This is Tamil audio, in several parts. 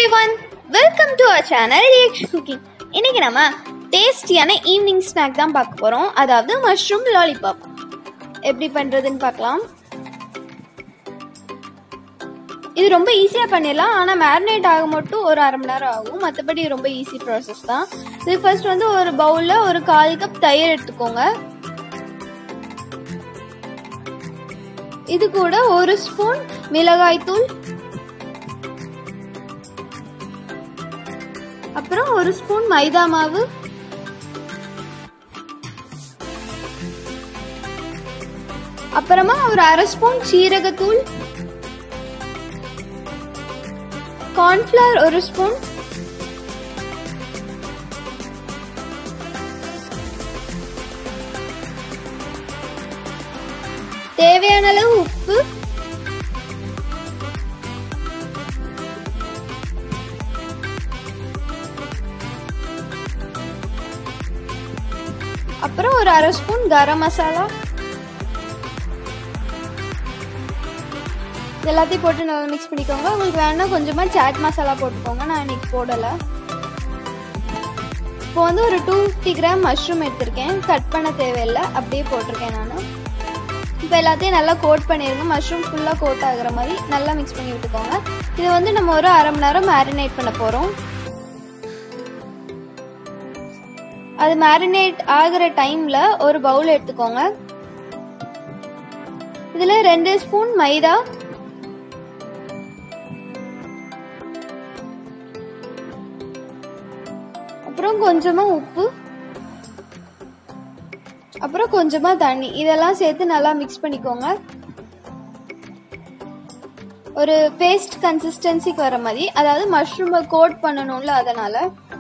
every everyone welcome to our channel reaction cooking இன்னைக்கு நம்ம டேஸ்டியான ஈவினிங் ஸ்நாக் தான் பார்க்க போகிறோம் அதாவது மஷ்ரூம் லாலிபாப் எப்படி பண்ணுறதுன்னு பார்க்கலாம் இது ரொம்ப ஈஸியாக பண்ணிடலாம் ஆனால் மேரினேட் ஆக மட்டும் ஒரு அரை மணி நேரம் ஆகும் மற்றபடி ரொம்ப ஈஸி ப்ராசஸ் தான் இது ஃபர்ஸ்ட் வந்து ஒரு பவுலில் ஒரு கால் கப் தயிர் எடுத்துக்கோங்க இது கூட ஒரு ஸ்பூன் மிளகாய் தூள் அப்புறம் ஒரு ஸ்பூன் மைதா மாவு அப்புறமா ஒரு அரை ஸ்பூன் சீரகத்தூள் கார்ன்ஃபிளவர் ஒரு ஸ்பூன் தேவையான அளவு உப்பு அப்புறம் ஒரு அரை ஸ்பூன் கரம் மசாலா எல்லாத்தையும் போட்டு நல்லா மிக்ஸ் பண்ணிக்கோங்க உங்களுக்கு வேணா கொஞ்சமா சாட் மசாலா போட்டுக்கோங்க நான் இன்னைக்கு போடலை இப்போ வந்து ஒரு டூ ஃபிஃப்டி கிராம் மஷ்ரூம் எடுத்திருக்கேன் கட் பண்ண தேவையில்லை அப்படியே போட்டிருக்கேன் நான் இப்போ எல்லாத்தையும் நல்லா கோட் பண்ணிடுங்க மஷ்ரூம் ஃபுல்லாக கோட் ஆகுற மாதிரி நல்லா மிக்ஸ் பண்ணி விட்டுக்கோங்க இது வந்து நம்ம ஒரு அரை மணி நேரம் மேரினேட் பண்ண போகிறோம் அது மேரினேட் ஆகிற டைம்ல ஒரு பவுல் எடுத்துக்கோங்க இதுல ரெண்டு ஸ்பூன் மைதா அப்புறம் கொஞ்சமா உப்பு அப்புறம் கொஞ்சமா தண்ணி இதெல்லாம் சேர்த்து நல்லா மிக்ஸ் பண்ணிக்கோங்க ஒரு பேஸ்ட் கன்சிஸ்டன்சிக்கு வர மாதிரி அதாவது மஷ்ரூமை கோட் பண்ணணும்ல அதனால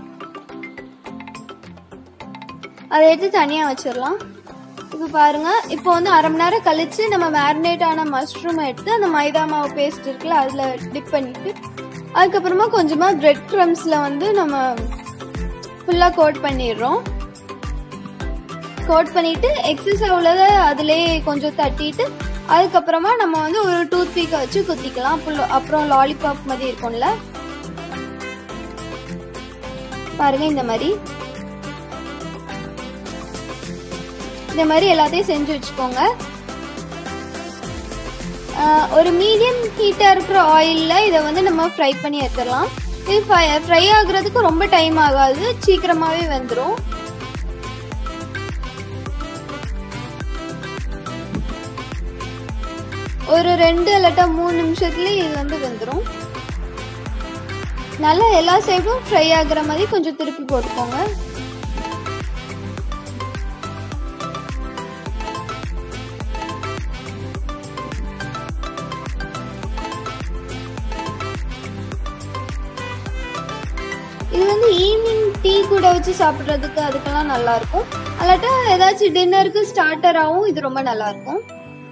அதை எடுத்து தனியாக வச்சிடலாம் இப்போ பாருங்க இப்போ வந்து அரை மணி நேரம் கழிச்சு நம்ம மேரினேட் ஆன மஷ்ரூமை எடுத்து அந்த மைதா மாவு பேஸ்ட் இருக்குல்ல அதில் டிப் பண்ணிட்டு அதுக்கப்புறமா கொஞ்சமாக பிரெட் க்ரம்ஸில் வந்து நம்ம ஃபுல்லாக கோட் பண்ணிடுறோம் கோட் பண்ணிட்டு எக்ஸஸ் உள்ளதை அதிலே கொஞ்சம் தட்டிட்டு அதுக்கப்புறமா நம்ம வந்து ஒரு டூத் பீக்கை வச்சு குத்திக்கலாம் அப்புறம் லாலிபாப் மாதிரி இருக்கும்ல பாருங்க இந்த மாதிரி இந்த மாதிரி எல்லாத்தையும் செஞ்சு வச்சுக்கோங்க ஒரு மீடியம் ஹீட்டாக இருக்கிற ஆயிலில் இதை வந்து நம்ம ஃப்ரை பண்ணி எடுத்துடலாம் இது ஃப்ரை ஆகுறதுக்கு ரொம்ப டைம் ஆகாது சீக்கிரமாகவே வந்துடும் ஒரு ரெண்டு இல்லாட்டா மூணு நிமிஷத்துலேயே இது வந்து வந்துடும் நல்லா எல்லா சைடும் ஃப்ரை ஆகுற மாதிரி கொஞ்சம் திருப்பி போட்டுக்கோங்க இது வந்து ஈவினிங் டீ கூட வச்சு சாப்பிட்றதுக்கு அதுக்கெல்லாம் நல்லா இருக்கும் அல்லாட்டா ஏதாச்சும் டின்னருக்கு ஸ்டார்டராகவும் இது ரொம்ப நல்லா இருக்கும்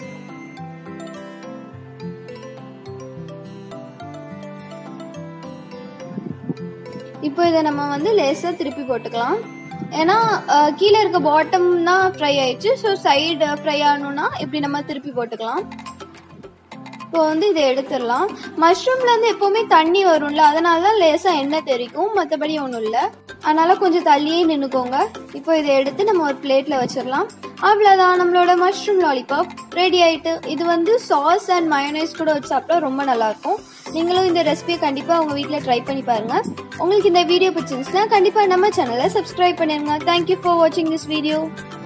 இப்போ இதை நம்ம வந்து லேசாக திருப்பி போட்டுக்கலாம் ஏன்னா கீழே இருக்க பாட்டம் தான் ஃப்ரை ஆயிடுச்சு ஸோ சைடு ஃப்ரை ஆகணும்னா இப்படி நம்ம திருப்பி போட்டுக்கலாம் இப்போ வந்து இதை எடுத்துடலாம் மஷ்ரூம்ல இருந்து எப்பவுமே தண்ணி வரும்ல அதனால தான் லேசாக எண்ணெய் தெரிக்கும் மற்றபடி ஒன்றும் இல்லை அதனால கொஞ்சம் தள்ளியே நின்றுக்கோங்க இப்போ இதை எடுத்து நம்ம ஒரு பிளேட்ல வச்சிடலாம் அவ்வளோதான் நம்மளோட மஷ்ரூம் லாலிபாப் ரெடி ஆயிட்டு இது வந்து சாஸ் அண்ட் மயோனைஸ் கூட வச்சு சாப்பிட்டா ரொம்ப நல்லா இருக்கும் நீங்களும் இந்த ரெசிபியை கண்டிப்பாக உங்கள் வீட்டில் ட்ரை பண்ணி பாருங்க உங்களுக்கு இந்த வீடியோ பிடிச்சிருந்துச்சுன்னா கண்டிப்பாக நம்ம சேனலை சப்ஸ்கிரைப் பண்ணிருங்க தேங்க்யூ ஃபார் வாட்சிங் திஸ் வீடியோ